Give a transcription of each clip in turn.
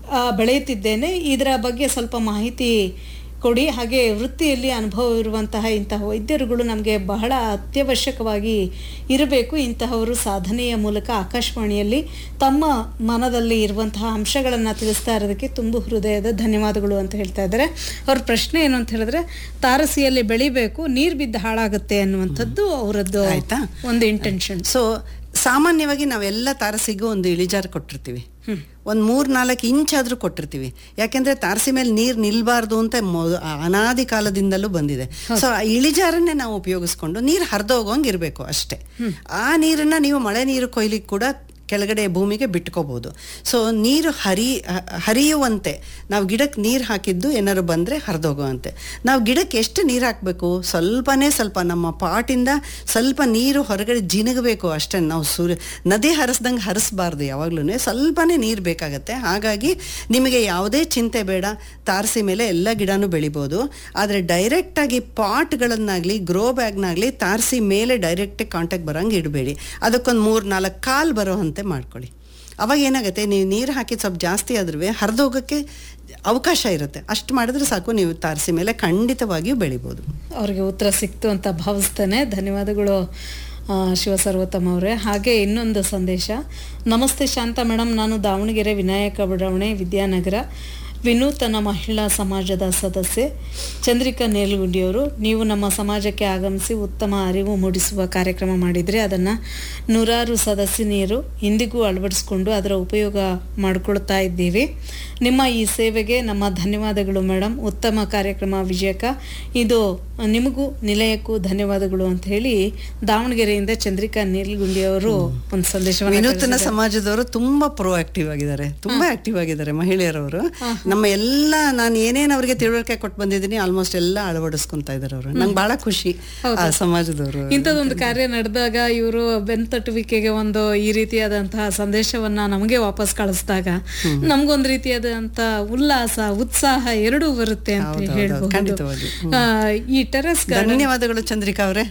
ಆ, ಬೆಳೆಯುತ್ತಿದ್ದೇನೆ ಇದರ ಬಗ್ಗೆ ಸ್ವಲ್ಪ ಮಾಹಿತಿ ಕೊಡಿ ಹಾಗೆ ವೃತ್ತಿಯಲ್ಲಿ ಅನುಭವ ಇರುವಂತಹ ಇಂತಹ ವೈದ್ಯರುಗಳು ನಮಗೆ ಬಹಳ ಅತ್ಯವಶ್ಯಕವಾಗಿ ಇರಬೇಕು ಇಂತಹವರು ಸಾಧನೆಯ ಮೂಲಕ ಆಕಾಶವಾಣಿಯಲ್ಲಿ ತಮ್ಮ ಮನದಲ್ಲಿ ಇರುವಂತಹ ಅಂಶಗಳನ್ನು ತಿಳಿಸ್ತಾ ಇರೋದಕ್ಕೆ ತುಂಬ ಹೃದಯದ ಧನ್ಯವಾದಗಳು ಅಂತ ಹೇಳ್ತಾ ಇದ್ದಾರೆ ಅವ್ರ ಪ್ರಶ್ನೆ ಏನು ಅಂತ ಹೇಳಿದ್ರೆ ತಾರಸಿಯಲ್ಲಿ ಬೆಳಿಬೇಕು ನೀರು ಬಿದ್ದು ಹಾಳಾಗುತ್ತೆ ಅನ್ನುವಂಥದ್ದು ಅವರದ್ದು ಆಯ್ತಾ? ಒಂದು ಇಂಟೆನ್ಷನ್ ಸೊ ಸಾಮಾನ್ಯವಾಗಿ ನಾವೆಲ್ಲ ತಾರಸಿಗೂ ಒಂದು ಇಳಿಜಾರು ಕೊಟ್ಟಿರ್ತೀವಿ ಒಂದು ಮೂರ್ ನಾಲ್ಕು ಇಂಚ್ ಆದ್ರೂ ಕೊಟ್ಟಿರ್ತೀವಿ ಯಾಕೆಂದ್ರೆ ತಾರಸಿ ಮೇಲೆ ನೀರ್ ನಿಲ್ಬಾರ್ದು ಅಂತ ಮೊ- ಅನಾದಿ ಕಾಲದಿಂದಲೂ ಬಂದಿದೆ ಸೊ ಆ ಇಳಿಜಾರನ್ನೇ ನಾವು ಉಪಯೋಗಿಸ್ಕೊಂಡು ನೀರು ಹರಿದೋಗೋಂಗ್ ಇರಬೇಕು ಅಷ್ಟೇ ಆ ನೀರನ್ನ ನೀವು ಮಳೆ ನೀರು ಕೊಯ್ಲಿಕ್ಕೆ ಕೂಡ ಕೆಳಗಡೆ ಭೂಮಿಗೆ ಬಿಟ್ಕೋಬಹುದು ಸೊ ನೀರು ಹರಿ ಹ- ಹರಿಯುವಂತೆ ನಾವು ಗಿಡಕ್ಕೆ ನೀರು ಹಾಕಿದ್ದು ಏನಾದ್ರು ಬಂದರೆ ಹರಿದೋಗುವಂತೆ ನಾವು ಗಿಡಕ್ಕೆ ಎಷ್ಟು ನೀರು ಹಾಕಬೇಕು ಸ್ವಲ್ಪನೇ ಸ್ವಲ್ಪ ನಮ್ಮ ಪಾಟಿಂದ ಸ್ವಲ್ಪ ನೀರು ಹೊರಗಡೆ ಜಿನಗಬೇಕು ಅಷ್ಟೇ ನಾವು ಸೂರ್ಯ ನದಿ ಹರಿಸ್ದಂಗೆ ಹರಿಸ್ಬಾರ್ದು ಯಾವಾಗ್ಲೂ ಸ್ವಲ್ಪನೇ ನೀರು ಬೇಕಾಗತ್ತೆ ಹಾಗಾಗಿ ನಿಮಗೆ ಯಾವುದೇ ಚಿಂತೆ ಬೇಡ ತಾರಸಿ ಮೇಲೆ ಎಲ್ಲ ಗಿಡನೂ ಬೆಳಿಬೋದು ಆದರೆ ಡೈರೆಕ್ಟಾಗಿ ಪಾಟ್ಗಳನ್ನಾಗಲಿ ಗ್ರೋ ಬ್ಯಾಗ್ನಾಗಲಿ ತಾರಸಿ ಮೇಲೆ ಡೈರೆಕ್ಟಾಗಿ ಕಾಂಟ್ಯಾಕ್ಟ್ ಬರೋಂಗೆ ಇಡಬೇಡಿ ಅದಕ್ಕೊಂದು ಮೂರು ನಾಲ್ಕು ಕಾಲು ಬರೋವಂತೆ ಮಾಡ್ಕೊಳ್ಳಿ ಅವಾಗ ಏನಾಗುತ್ತೆ ನೀವು ನೀರು ಹಾಕಿದ ಸ್ವಲ್ಪ ಜಾಸ್ತಿ ಆದ್ರೂ ಹರಿದೋಗೋಕ್ಕೆ ಅವಕಾಶ ಇರುತ್ತೆ ಅಷ್ಟು ಮಾಡಿದ್ರೆ ಸಾಕು ನೀವು ತಾರಸಿ ಮೇಲೆ ಖಂಡಿತವಾಗಿಯೂ ಬೆಳಿಬೋದು ಅವ್ರಿಗೆ ಉತ್ತರ ಸಿಕ್ತು ಅಂತ ಭಾವಿಸ್ತೇನೆ ಧನ್ಯವಾದಗಳು ಆ, ಶಿವಸರ್ವೋತ್ತಮ ಅವರೇ ಹಾಗೆ ಇನ್ನೊಂದು ಸಂದೇಶ ನಮಸ್ತೆ ಶಾಂತ ಮೇಡಮ್ ನಾನು ದಾವಣಗೆರೆ ವಿನಾಯಕ ಬಡಾವಣೆ ವಿದ್ಯಾನಗರ ವಿನೂತನ ಮಹಿಳಾ ಸಮಾಜದ ಸದಸ್ಯೆ ಚಂದ್ರಿಕಾ ನೇಲ್ಗುಂಡಿಯವರು ನೀವು ನಮ್ಮ ಸಮಾಜಕ್ಕೆ ಆಗಮಿಸಿ ಉತ್ತಮ ಅರಿವು ಮೂಡಿಸುವ ಕಾರ್ಯಕ್ರಮ ಮಾಡಿದರೆ ಅದನ್ನು ನೂರಾರು ಸದಸ್ಯನಿಯರು ಇಂದಿಗೂ ಅಳವಡಿಸ್ಕೊಂಡು ಅದರ ಉಪಯೋಗ ಮಾಡಿಕೊಳ್ತಾ ಇದ್ದೀವಿ ನಿಮ್ಮ ಈ ಸೇವೆಗೆ ನಮ್ಮ ಧನ್ಯವಾದಗಳು ಮೇಡಮ್ ಉತ್ತಮ ಕಾರ್ಯಕ್ರಮ ವಿಜಯಕ ಇದು ನಿಮಗೂ ನಿಲಯಕ್ಕೂ ಧನ್ಯವಾದಗಳು ಅಂತ ಹೇಳಿ ದಾವಣಗೆರೆಯಿಂದ ಚಂದ್ರಿಕಾ ನೀಲ್ಗುಂಡಿ ಅವರು ಒಂದು ಸಂದೇಶವನ್ನು ವಿನೂತನ ಸಮಾಜದವರು ತುಂಬಾ ಪ್ರೋ ಆಕ್ಟಿವ್ ಆಗಿದ್ದಾರೆ ತುಂಬಾ ಆಕ್ಟಿವ್ ಆಗಿದ್ದಾರೆ ಮಹಿಳೆಯರವರು ನಮ್ಮ ಎಲ್ಲ ನಾನು ಏನೇನು ಅವರಿಗೆ ತಿಳುವಳಿಕೆ ಕೊಟ್ಟು ಬಂದಿದ್ದೀನಿ ಆಲ್ಮೋಸ್ಟ್ ಎಲ್ಲ ಅಳವಡಿಸ್ಕೊಂತ ಇದ್ದಾರೆ ಅವರು ನಂಗೆ ಬಹಳ ಖುಷಿ ಆ ಸಮಾಜದವರು ಇಂಥದ್ದೊಂದು ಕಾರ್ಯ ನಡೆದಾಗ ಇವರು ಬೆನ್ತಟ್ಟುವಿಕೆಗೆ ಒಂದು ಈ ರೀತಿಯಾದಂತಹ ಸಂದೇಶವನ್ನ ನಮಗೆ ವಾಪಸ್ ಕಳಿಸಿದಾಗ ನಮ್ಗೊಂದು ರೀತಿಯಾದಂತ ಉಲ್ಲಾಸ ಉತ್ಸಾಹ ಎರಡೂ ಬರುತ್ತೆ ಅಂತ ಹೌದು, ಹೌದು, ಹೇಳ್ಬಹುದು ಖಂಡಿತವಾಗಿ. ಆ, ಈ ಟೆರೆಸ್ ಧನ್ಯವಾದಗಳು ಚಂದ್ರಿಕಾ ಅವರೇ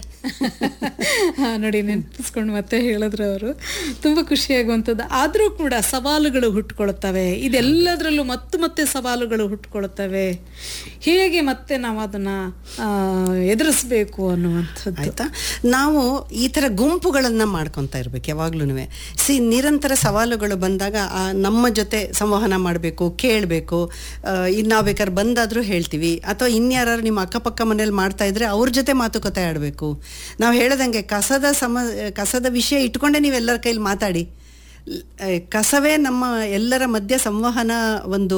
ಹಾ, ನೋಡಿ ನೆನಪಿಸ್ಕೊಂಡು ಮತ್ತೆ ಹೇಳಿದ್ರು ಅವರು ತುಂಬಾ ಖುಷಿಯಾಗುವಂಥದ್ದು ಆದ್ರೂ ಕೂಡ ಸವಾಲುಗಳು ಹುಟ್ಕೊಳ್ತವೆ ಇದೆಲ್ಲದರಲ್ಲೂ ಮತ್ತೆ ಮತ್ತೆ ಸವಾಲುಗಳು ಹುಟ್ಕೊಳ್ತವೆ ಹೇಗೆ ಮತ್ತೆ ನಾವು ಅದನ್ನ ಆ, ಎದುರಿಸ್ಬೇಕು ಅನ್ನುವಂಥದ್ದು ಆಯ್ತಾ ನಾವು ಈ ತರ ಗುಂಪುಗಳನ್ನ ಮಾಡ್ಕೊಂತ ಇರ್ಬೇಕು ಯಾವಾಗ್ಲೂ ಸಿ ನಿರಂತರ ಸವಾಲುಗಳು ಬಂದಾಗ ಆ ನಮ್ಮ ಜೊತೆ ಸಂವಹನ ಮಾಡಬೇಕು ಕೇಳಬೇಕು ಇನ್ನು ನಾವು ಬೇಕಾದ್ರೆ ಬಂದಾದ್ರೂ ಹೇಳ್ತೀವಿ ಅಥವಾ ಇನ್ಯಾರು ನಿಮ್ಮ ಅಕ್ಕಪಕ್ಕ ಮನೇಲಿ ಮಾಡ್ತಾ ಇದ್ರೆ ಅವ್ರ ಜೊತೆ ಮಾತುಕತೆ ಆಡಬೇಕು ನಾವು ಹೇಳದಂಗೆ ಕಸದ ಸಮ ಕಸದ ವಿಷಯ ಇಟ್ಕೊಂಡೇ ನೀವೆಲ್ಲರ ಕೈಲಿ ಮಾತಾಡಿ ಲ್- ಆ, ಕಸವೇ ನಮ್ಮ ಎಲ್ಲರ ಮಧ್ಯೆ ಸಂವಹನ ಒಂದು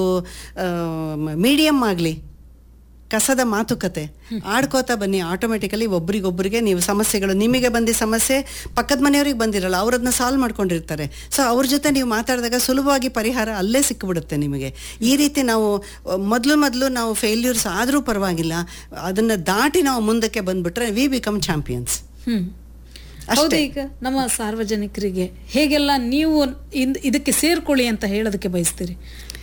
ಮೀಡಿಯಂ ಆಗಲಿ ಕಸದ ಮಾತುಕತೆ ಆಡ್ಕೋತಾ ಬನ್ನಿ ಆಟೋಮೆಟಿಕಲಿ ಒಬ್ರಿಗೊಬ್ರಿಗೆ ನೀವು ಸಮಸ್ಯೆಗಳು ನಿಮಗೆ ಬಂದಿ ಸಮಸ್ಯೆ ಪಕ್ಕದ ಮನೆಯವ್ರಿಗೆ ಬಂದಿರಲ್ಲ ಅವ್ರದನ್ನ ಸಾಲ್ವ್ ಮಾಡ್ಕೊಂಡಿರ್ತಾರೆ ಸೊ ಅವ್ರ ಜೊತೆ ನೀವು ಮಾತಾಡಿದಾಗ ಸುಲಭವಾಗಿ ಪರಿಹಾರ ಅಲ್ಲೇ ಸಿಕ್ಕಿಬಿಡುತ್ತೆ ನಿಮಗೆ ಈ ರೀತಿ ನಾವು ಮೊದಲು ಮೊದಲು ನಾವು ಫೇಲ್ಯೂರ್ಸ್ ಆದರೂ ಪರವಾಗಿಲ್ಲ ಅದನ್ನ ದಾಟಿ ನಾವು ಮುಂದಕ್ಕೆ ಬಂದ್ಬಿಟ್ರೆ ವಿ ಬಿಕಮ್ ಚಾಂಪಿಯನ್ಸ್ ಹ್ಮ್ ಹೌದು ಈಗ ನಮ್ಮ ಸಾರ್ವಜನಿಕರಿಗೆ ಹೇಗೆಲ್ಲ ನೀವು ಇಂದ್- ಇದಕ್ಕೆ ಸೇರ್ಕೊಳ್ಳಿ ಅಂತ ಹೇಳೋದಕ್ಕೆ ಬಯಸ್ತೀರಿ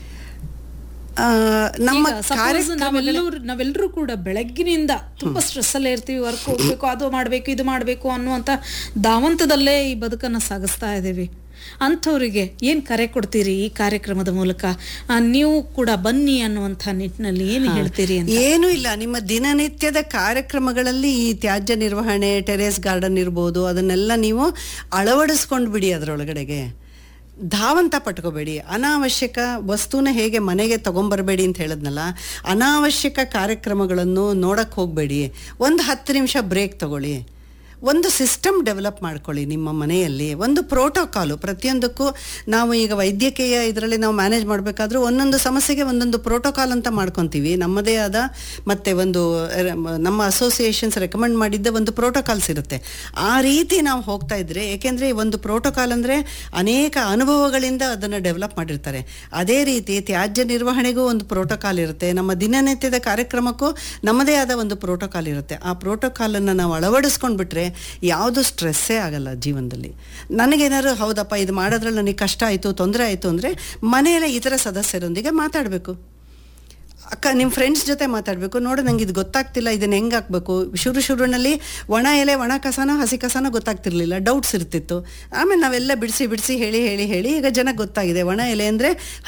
ನಮ್ಮ ಈಗ suppose ನಾವೆಲ್ಲರೂ ನಾವೆಲ್ಲರೂ ಕೂಡ ಬೆಳಗ್ಗಿನಿಂದ ತುಂಬಾ ಸ್ಟ್ರೆಸ್ ಅಲ್ಲೇ ಇರ್ತೀವಿ ವರ್ಕ್ ಹೋಗ್ಬೇಕು ಅದು ಮಾಡ್ಬೇಕು ಇದು ಮಾಡ್ಬೇಕು ಅನ್ನುವಂತ ಧಾವಂತದಲ್ಲೇ ಈ ಬದುಕನ್ನ ಸಾಗಿಸ್ತಾ ಇದ್ದೀವಿ ಅಂಥವ್ರಿಗೆ ಏನ್ ಕರೆ ಕೊಡ್ತೀರಿ ಈ ಕಾರ್ಯಕ್ರಮದ ಮೂಲಕ ಆ, ನೀವು ಕೂಡ ಬನ್ನಿ ಅನ್ನುವಂಥ ನಿಟ್ಟಿನಲ್ಲಿ ಏನು ಹೇಳ್ತೀರಿ ಅಂತ ಏನೂ ಇಲ್ಲ ನಿಮ್ಮ ದಿನನಿತ್ಯದ ಕಾರ್ಯಕ್ರಮಗಳಲ್ಲಿ ಈ ತ್ಯಾಜ್ಯ ನಿರ್ವಹಣೆ ಟೆರೇಸ್ ಗಾರ್ಡನ್ ಇರ್ಬೋದು ಅದನ್ನೆಲ್ಲ ನೀವು ಅಳವಡಿಸ್ಕೊಂಡು ಬಿಡಿ ಅದರೊಳಗಡೆಗೆ ಧಾವಂತ ಪಟ್ಕೋಬೇಡಿ ಅನಾವಶ್ಯಕ ವಸ್ತುನ ಹೇಗೆ ಮನೆಗೆ ತಗೊಂಬರ್ಬೇಡಿ ಅಂತ ಹೇಳಿದ್ನಲ್ಲ ಅನಾವಶ್ಯಕ ಕಾರ್ಯಕ್ರಮಗಳನ್ನು ನೋಡಕ್ಕೆ ಹೋಗಬೇಡಿ ಒಂದು ಹತ್ತು ನಿಮಿಷ ಬ್ರೇಕ್ ತಗೊಳ್ಳಿ ಒಂದು ಸಿಸ್ಟಮ್ ಡೆವಲಪ್ ಮಾಡ್ಕೊಳ್ಳಿ ನಿಮ್ಮ ಮನೆಯಲ್ಲಿ ಒಂದು ಪ್ರೋಟೋಕಾಲು ಪ್ರತಿಯೊಂದಕ್ಕೂ ನಾವು ಈಗ ವೈದ್ಯಕೀಯ ಇದರಲ್ಲಿ ನಾವು ಮ್ಯಾನೇಜ್ ಮಾಡಬೇಕಾದ್ರೂ ಒಂದೊಂದು ಸಮಸ್ಯೆಗೆ ಒಂದೊಂದು ಪ್ರೋಟೋಕಾಲ್ ಅಂತ ಮಾಡ್ಕೊತೀವಿ ನಮ್ಮದೇ ಆದ ಮತ್ತೆ ಒಂದು ಅಹ್, ನಮ್ಮ ಅಸೋಸಿಯೇಷನ್ಸ್ ರೆಕಮೆಂಡ್ ಮಾಡಿದ್ದ ಒಂದು ಪ್ರೋಟೋಕಾಲ್ಸ್ ಇರುತ್ತೆ ಆ ರೀತಿ ನಾವು ಹೋಗ್ತಾ ಇದ್ರೆ ಏಕೆಂದ್ರೆ ಒಂದು ಪ್ರೋಟೋಕಾಲ್ ಅಂದ್ರೆ ಅನೇಕ ಅನುಭವಗಳಿಂದ ಅದನ್ನು ಡೆವಲಪ್ ಮಾಡಿರ್ತಾರೆ ಅದೇ ರೀತಿ ತ್ಯಾಜ್ಯ ನಿರ್ವಹಣೆಗೂ ಒಂದು ಪ್ರೋಟೋಕಾಲ್ ಇರುತ್ತೆ ನಮ್ಮ ದಿನನಿತ್ಯದ ಕಾರ್ಯಕ್ರಮಕ್ಕೂ ನಮ್ಮದೇ ಆದ ಒಂದು ಪ್ರೋಟೋಕಾಲ್ ಇರುತ್ತೆ ಆ ಪ್ರೋಟೋಕಾಲನ್ನು ನಾವು ಅಳವಡಿಸ್ಕೊಂಡು ಬಿಟ್ರೆ ಯಾವುದು ಸ್ಟ್ರೆಸ್ಸೇ ಆಗಲ್ಲ ಜೀವನದಲ್ಲಿ ನನಗೇನಾದ್ರು ಹೌದಪ್ಪ ಇದು ಮಾಡೋದ್ರಲ್ಲಿ ನನಗೆ ಕಷ್ಟ ಆಯಿತು ತೊಂದರೆ ಆಯಿತು ಅಂದರೆ ಮನೆಯ ಇತರ ಸದಸ್ಯರೊಂದಿಗೆ ಮಾತಾಡಬೇಕು ಅಕ್ಕ ನಿಮ್ಮ ಫ್ರೆಂಡ್ಸ್ ಜೊತೆ ಮಾತಾಡಬೇಕು ನೋಡು ನಂಗೆ ಇದು ಗೊತ್ತಾಗ್ತಿಲ್ಲ ಇದನ್ನ ಹೆಂಗೆ ಹಾಕ್ಬೇಕು ಶುರು ಶುರುನಲ್ಲಿ ಒಣ ಎಲೆ ಒಣ ಕಸನೋ ಹಸಿ ಕಸನೋ ಗೊತ್ತಾಗ್ತಿರ್ಲಿಲ್ಲ ಡೌಟ್ಸ್ ಇರ್ತಿತ್ತು ಆಮೇಲೆ ನಾವೆಲ್ಲ ಬಿಡಿಸಿ ಬಿಡಿಸಿ ಹೇಳಿ ಹೇಳಿ ಹೇಳಿ ಈಗ ಜನಕ್ಕೆ ಗೊತ್ತಾಗಿದೆ ಒಣ ಎಲೆ ಅಂದರೆ